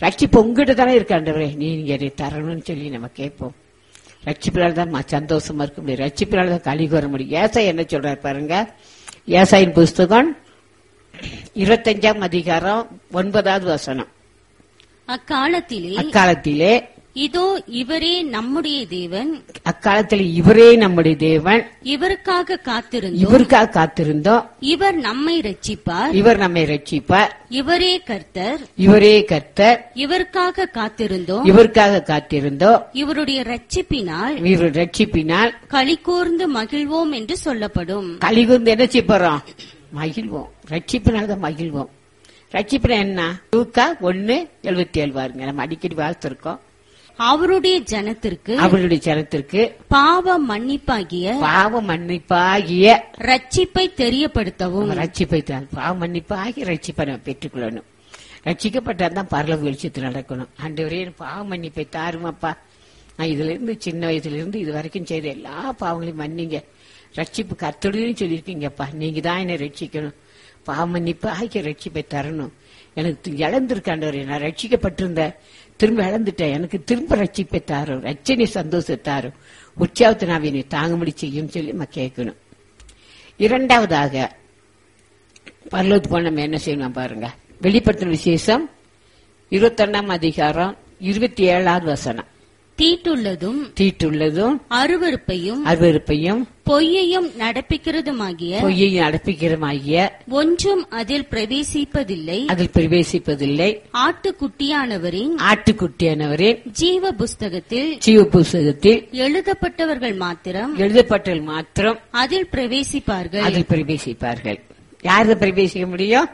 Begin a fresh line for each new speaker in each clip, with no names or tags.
ரட்சிப்பு உங்ககிட்ட தானே இருக்கு ஆண்டவரே நீங்க என்னை தரணும்னு சொல்லி நம்ம கேட்போம் ரட்சிப்பினால் தான் ம- சந்தோஷமா இருக்க முடியும் ரட்சிப்பினால் தான் கழி வர முடியும் ஏசாய் என்ன சொல்றாரு பாருங்க ஏசாயின் புஸ்தகம் இருபத்தஞ்சாம் அதிகாரம் ஒன்பதாவது வசனம்
அக்காலத்திலே
அக்காலத்திலே
இதோ இவரே நம்முடைய தேவன்
அக்காலத்தில் இவரே நம்முடைய தேவன்
இவருக்காக காத்திருந்தோம்
இவருக்காக காத்திருந்தோம்
இவர் நம்மை ரட்சிப்பார்
இவர் நம்மை ரட்சிப்பார்
இவரே கர்த்தர்
இவரே கர்த்தர்
இவருக்காக காத்திருந்தோம்
இவருக்காக காத்திருந்தோம்
இவருடைய ரட்சிப்பினால்
இவர் ரட்சிப்பினால்
களிகூர்ந்து மகிழ்வோம் என்று சொல்லப்படும்
கலிகுந்து என்ன செய்ய போறோம் மகிழ்வோம் ரட்சிப்பினால் தான் மகிழ்வோம் ரட்சிப்புனா என்ன லூக்கா ஒன்னு எழுபத்தி ஏழு பாருங்க நம்ம அடிக்கடி வாழ்த்திருக்கோம்
அவருடைய ஜனத்திற்கு
அவருடைய ஜனத்திற்கு
பாவ மன்னிப்பாகிய
பாவ மன்னிப்பாகிய
ரட்சிப்பை தெரியப்படுத்தவும்
ரட்சிப்பை தான் பாவ மன்னிப்பாகிய ரட்சிப்பை நம்ம பெற்றுக்கொள்ளணும் ரட்சிக்கப்பட்டால் தான் பரலோக வெளிச்சத்தில் நடக்கணும் ஆண்டவரே எனக்கு பாவ மன்னிப்பை தாருமாப்பா நான் இதுல இருந்து சின்ன வயசுல இருந்து இது வரைக்கும் செய்த எல்லா பாவங்களையும் மன்னிங்க ரட்சிப்பு கத்தொழுதுன்னு சொல்லியிருக்கீங்கப்பா நீங்க தான் என்னை ரட்சிக்கணும் பாவ மன்னிப்பு ஆகிய ரட்சிப்பை தரணும் எனக்கு இழந்திருக்காண்டவரே நான் ரட்சிக்கப்பட்டிருந்தேன் திரும்ப இழந்துட்டேன் எனக்கு திரும்ப ரட்சிப்பை தாரும் ரட்சணை சந்தோஷத்தாரும் உற்சாகத்தை நான் என்னை தாங்கும்படி செய்யும் சொல்லி நம்ம கேட்கணும் இரண்டாவதாக பரலோத்து போன நம்ம என்ன செய்யணும் பாருங்க வெளிப்படுத்தின விசேஷம் இருபத்தொன்னாம் அதிகாரம் இருபத்தி ஏழாவது வசனம்
தீட்டுள்ளதும்
தீட்டுள்ளதும்
அருவருப்பையும்
அருவருப்பையும்
பொய்யையும் நடப்பிக்கிறதுமாகிய
பொய்யையும் அடப்பிக்கிறமாகிய
ஒன்றும் அதில் பிரவேசிப்பதில்லை
அதில் பிரவேசிப்பதில்லை
ஆட்டுக்குட்டியானவரின்
ஆட்டுக்குட்டியானவரே
ஜீவ புஸ்தகத்தில்
ஜீவ புஸ்தகத்தில்
எழுதப்பட்டவர்கள் மாத்திரம்
எழுதப்பட்டல் மாத்திரம்
அதில் பிரவேசிப்பார்கள்
அதில் பிரவேசிப்பார்கள் யாரு பிரவேசிக்க முடியும்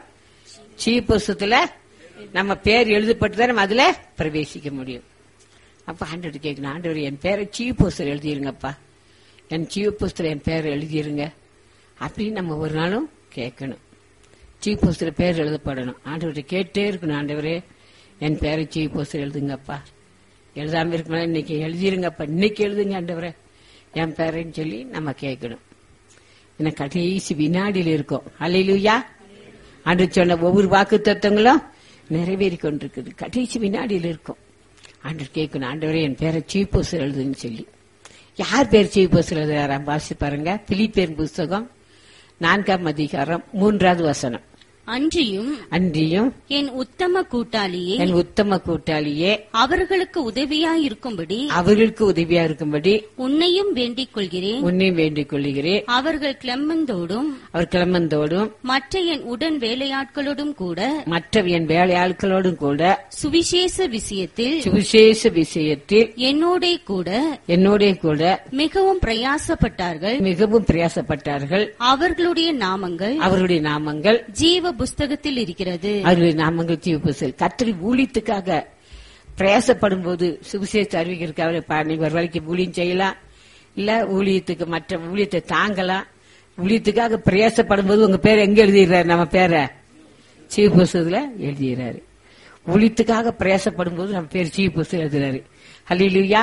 ஜீவ புஸ்தகத்துல நம்ம பேர் எழுதப்பட்டு நம்ம அதுல பிரவேசிக்க முடியும் அப்ப ஆண்டவர் கேட்கணும் ஆண்டவர் என் பேரை சீவ புஸ்தகம் எழுதிருங்கப்பா என் சீவ புஸ்தகம் என் பேரை எழுதிருங்க அப்படின்னு நம்ம ஒரு நாளும் கேட்கணும் சீவ புஸ்தக பேர் எழுதப்படணும் ஆண்டவர்கிட்ட கேட்டே இருக்கணும் ஆண்டவரே என் பேரை சீவ புஸ்தகம் எழுதுங்கப்பா எழுதாம இருக்கணும் இன்னைக்கு எழுதிருங்கப்பா இன்னைக்கு எழுதுங்க ஆண்டவரே என் பேரைன்னு சொல்லி நம்ம கேட்கணும் என்ன கடைசி வினாடியில் இருக்கும் அல்லையிலுயா ஆண்டு சொன்ன ஒவ்வொரு வாக்கு தத்துவங்களும் நிறைவேறி கொண்டிருக்குது கடைசி வினாடியில் இருக்கும் ஆண்டு கேட்கணும் ஆண்டவரே என் பேரை சீப் போஸ்ட் எழுதுன்னு சொல்லி யார் பேர் சீப் போஸ்ட் எழுதுறாராம் வாசி பாருங்க பிலிப்பேர் புஸ்தகம் நான்காம் அதிகாரம் மூன்றாவது வசனம்
அன்றியும்
அன்றியும்
என் உத்தம கூட்டாளியே
என் உத்தம கூட்டாளியே
அவர்களுக்கு உதவியாயிருக்கும்படி
அவர்களுக்கு உதவியா இருக்கும்படி
உன்னையும் வேண்டிக் கொள்கிறேன்
உன்னை வேண்டிக் கொள்கிறேன்
அவர்கள் கிளம்பந்தோடும்
அவர் கிளம்பந்தோடும்
மற்ற என் உடன் வேலையாட்களோடும் கூட
மற்ற என் வேலையாட்களோடும் கூட
சுவிசேஷ விஷயத்தில்
சுவிசேஷ விஷயத்தில்
என்னோடே கூட
என்னோட கூட
மிகவும் பிரயாசப்பட்டார்கள்
மிகவும் பிரயாசப்பட்டார்கள்
அவர்களுடைய நாமங்கள்
அவருடைய நாமங்கள்
ஜீவ புஸ்தகத்தில் இருக்கிறது
அவருடைய நாமங்கள் ஜீவபுசல் கத்திரி ஊழியத்துக்காக பிரயாசப்படும் போது சுவிசேஷ அறிவிக்கிறதுக்காக நீங்க ஒரு வேலைக்கு ஊழியம் செய்யலாம் இல்ல ஊழியத்துக்கு மற்ற ஊழியத்தை தாங்கலாம் ஊழியத்துக்காக பிரயாசப்படும் போது உங்க பேர் எங்க எழுதிடுறாரு நம்ம பேரை சீவபுசத்துல எழுதிடுறாரு ஊழியத்துக்காக பிரயாசப்படும் போது நம்ம பேர் சீவபுசல் எழுதுறாரு ஹலிலுயா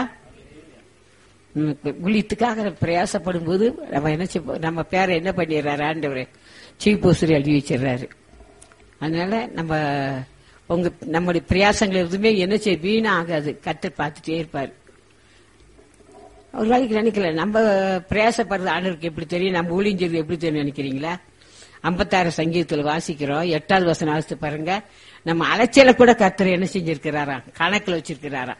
ஊழியத்துக்காக பிரயாசப்படும் போது நம்ம என்ன செய்ய- நம்ம பேரை என்ன பண்ணிடுறாரு ஆண்டவரே சீஃப் போஸ்டர் எழுதி வச்சிடுறாரு அதனால நம்ம உங்க நம்முடைய பிரயாசங்கள் எதுவுமே என்ன செய்ய வீணா ஆகாது கத்து பார்த்துட்டே இருப்பாரு ஒரு வேலைக்கு நினைக்கல நம்ம பிரயாசப்படுறது ஆண்டவருக்கு எப்படி தெரியும் நம்ம ஊழியம் செய்வது எப்படி தெரியும் நினைக்கிறீங்களா ஐம்பத்தாறு சங்கீதத்தில் வாசிக்கிறோம் எட்டாவது வசனம் வாசித்து பாருங்க நம்ம அலைச்சல கூட கர்த்தர் என்ன செஞ்சிருக்கிறாராம் கணக்குல வச்சிருக்கிறாராம்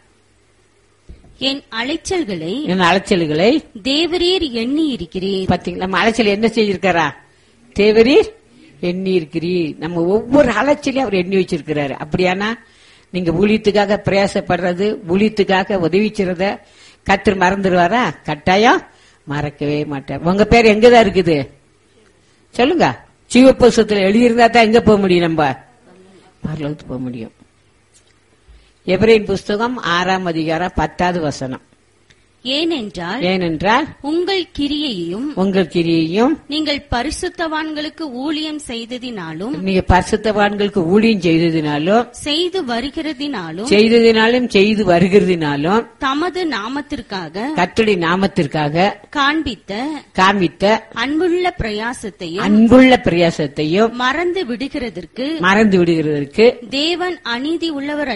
என் அலைச்சல்களை
என்ன அலைச்சல்களை
தேவரீர் எண்ணி இருக்கிறீர்
பாத்தீங்களா நம்ம அலைச்சல் என்ன செஞ்சிருக்காரா தேவரீர் எண்ணி இருக்கிறீர் நம்ம ஒவ்வொரு அலைச்சலையும் அவர் எண்ணி வச்சிருக்கிறாரு அப்படியானா நீங்க ஊழியத்துக்காக பிரயாசப்படுறது ஊழியத்துக்காக உதவி செய்றத கத்தர் மறந்துடுவாரா கட்டாயம் மறக்கவே மாட்டார் உங்க பேர் எங்கதான் இருக்குது சொல்லுங்க சிவப்புஸ்தத்துல எழுதியிருந்தா தான் எங்க போக முடியும் நம்ம பரலோகத்துக்கு போக முடியும் எபிரேன் புஸ்தகம் ஆறாம் அதிகாரம் பத்தாவது வசனம்
ஏனென்றால்
ஏனென்றால்
உங்கள் கிரியையும்
உங்கள் கிரியையும்
நீங்கள் பரிசுத்தவான்களுக்கு ஊழியம் செய்ததினாலும்
நீங்க பரிசுத்தவான்களுக்கு ஊழியம் செய்ததினாலும்
செய்து வருகிறதினாலும்
செய்ததினாலும் செய்து வருகிறதினாலும்
தமது நாமத்திற்காக
கர்த்தருடைய நாமத்திற்காக
காண்பித்த
காண்பித்த
அன்புள்ள பிரயாசத்தையும்
அன்புள்ள பிரயாசத்தையும்
மறந்து விடுகிறதற்கு
மறந்து விடுகிறதற்கு
தேவன் அநீதி உள்ளவர்